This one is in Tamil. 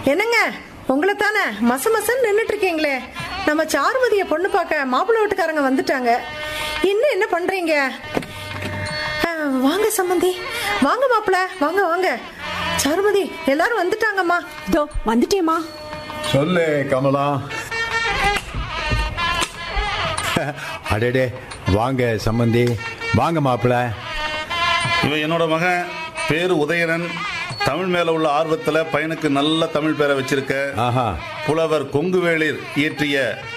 என்னங்க உங்களை தானே மச மசன்னு நின்றுட்டு இருக்கீங்களே நம்ம சாருமதிய பொண்ணு பார்க்க மாப்பிள்ளை வீட்டுக்காரங்க வந்துட்டாங்க இன்னும் என்ன பண்றீங்க ஆ, வாங்க சம்மந்தி வாங்க மாப்பிள்ள வாங்க வாங்க சாருமதி எல்லாரும் வந்துட்டாங்கம்மா இதோ வந்துட்டேம்மா சொல்லு கமலா அடடே வாங்க சம்மந்தி வாங்க மாப்பிள்ள இவன் என்னோட மகன் பேரு உதயணன் தமிழ் மேல உள்ள ஆர்வத்துல பையனுக்கு நல்ல தமிழ் பேரை வச்சிருக்க ஆஹா புலவர் கொங்குவேளிர் இயற்றிய